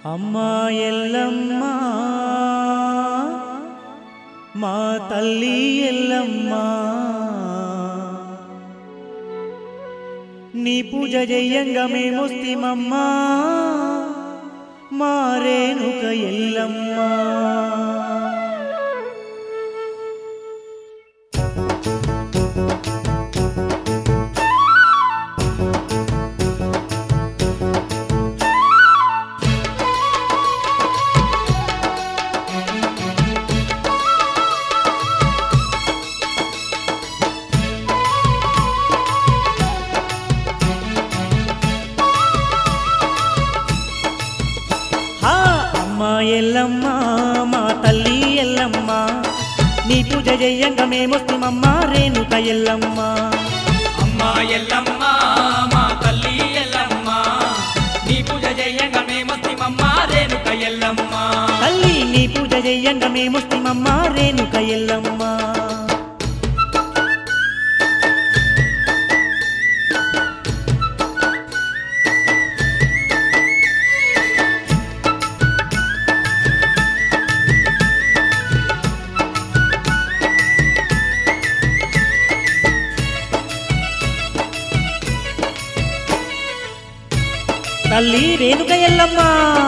అమ్మా ఎల్లమ్మ మా తల్లి ఎల్లమ్మ నీ పూజ చెయ్యంగా మేమొస్తిమమ్మా మా రేణుక ఎల్లమ్మ హా అమ్మ ఎల్లమ్మ మా తల్లి ఎల్లమ్మ నీ పూజ చెయ్యంగా మేమొస్తిమమ్మ రేణుక ఎల్లమ్మ అమ్మా ఎల్లమ్మ మా తల్లి ఎల్లమ్మ నీ పూజ చేయంగా మేమొస్తిమమ్మ రేణుక ఎల్లమ్మ తల్లి నీ పూజ చెయ్యంగా మేమొస్తిమమ్మ రేణుక ఎల్లమ్మ తల్లి రేణుక ఎల్లమ్మ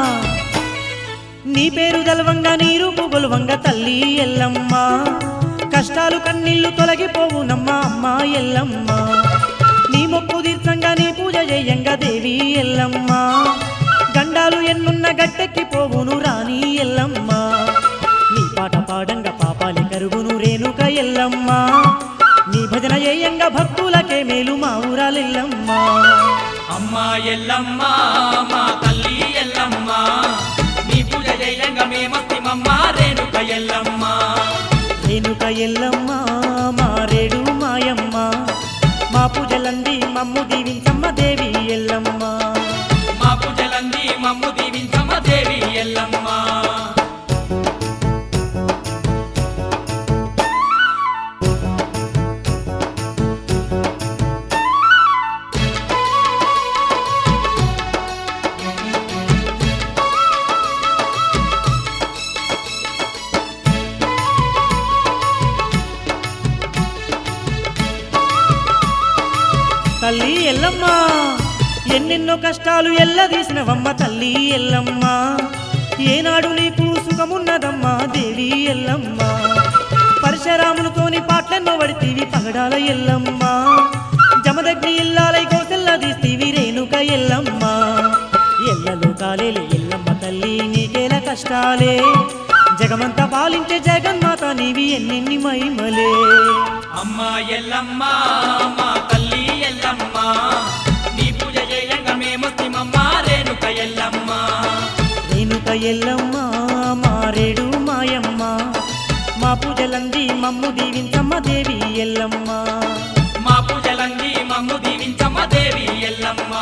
నీ పేరు గలవంగా నీ రూపు గొలవంగా తల్లి ఎల్లమ్మ కష్టాలు కన్నీళ్లు తొలగిపోవునమ్మా అమ్మ ఎల్లమ్మ నీ మొక్కు తీర్థంగా నీ పూజ చేయంగా దేవి ఎల్లమ్మ గండాలు ఎన్నున్న గట్టెక్కి పోవును రాణి ఎల్లమ్మ నీ పాట పాడంగా పాపాలి కరుగును రేణుక ఎల్లమ్మ నీ భజన చేయంగా భక్తులకే మేలు మా ఊరాలెల్లమ్మ అమ్మా ఎల్లమ్మ మా తల్లి ఎల్లమ్మ నీ పూజ చేయంగా మేమొస్తిమమ్మ రేణుక ఎల్లమ్మ రేణుక ఎల్లమ్మ మారేడు మాయమ్మ మా పూజలంది మమ్ము దీవించమ్మ దేవి ఎల్లమ్మ మా పూజలంది మమ్ము దీవించమ్మ దేవి ఎల్లమ్మ తల్లి ఎల్లమ్మ ఎన్నెన్నో కష్టాలు ఎల్లదీసినవమ్మ తల్లి ఎల్లమ్మ ఏనాడు నీకు సుఖమున్నదమ్మా దేవి ఎల్లమ్మ పరశురాములతోని పాటలెన్నో పడితీవి పగడాల ఎల్లమ్మ జమదగ్ని ఇల్లాలై కోసెల్లదీస్తీవి రేణుక ఎల్లమ్మ ఎల్లలో కాలేలే ఎల్లమ్మ తల్లి నీకేల కష్టాలే జగమంతా పాలించే జగన్మాత నీవి ఎన్నెన్ని మహిమలే అమ్మా ఎల్లమ్మ మా తల్లి ఎల్లమ్మ నీ పూజ చేయంగా మేమొస్తిమమ్మ రేణుక ఎల్లమ్మ రేణుక ఎల్లమ్మ మారేడు మాయమ్మ మా పూజలంది మమ్ము దీవించమ్మ దేవి ఎల్లమ్మ మా పూజలంది మమ్ము దీవించమ్మ దేవి ఎల్లమ్మ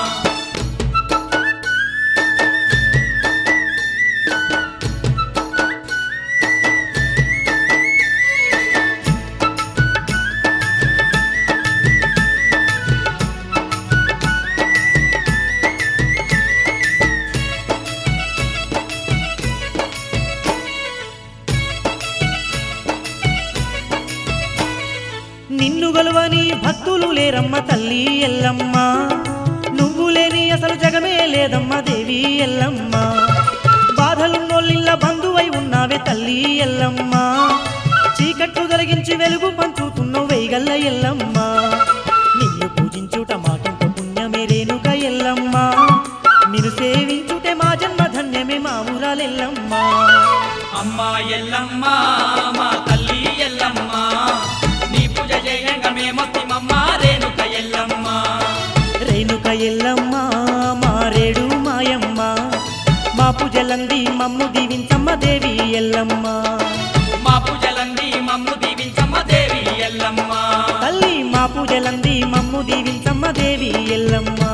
నిన్ను గొలవని భక్తులు లేరమ్మ తల్లి ఎల్లమ్మ నువ్వు లేని అసలు జగమే లేదమ్మ దేవి ఎల్లమ్మ బాధలున్నోళ్ళిల్ల బంధువై ఉన్నావే తల్లి ఎల్లమ్మ చీకట్లు తొలగించి వెలుగు పంచుతున్నావు వేయగల్ల ఎల్లమ్మ నిన్ను పూజించుట మాకెంత పుణ్యమే రేణుక ఎల్లమ్మ నిన్ను సేవించుటే మా జన్మ ధన్యమే మా ఊరాలెల్లమ్మ అమ్మా ఎల్లమ్మ మా తల్లి ఎల్లమ్మ నీ పూజ చేయంగా మేమొస్తిమమ్మ రేణుక ఎల్లమ్మ రేణుక ఎల్లమ్మ మారేడు మాయమ్మ మా పూజలంది మమ్ము దీవించమ్మ దేవి ఎల్లమ్మ మా పూజలంది మమ్ము దీవించమ్మ దేవి ఎల్లమ్మ తల్లి మా పూజలంది మమ్ము దీవించమ్మ దేవి ఎల్లమ్మ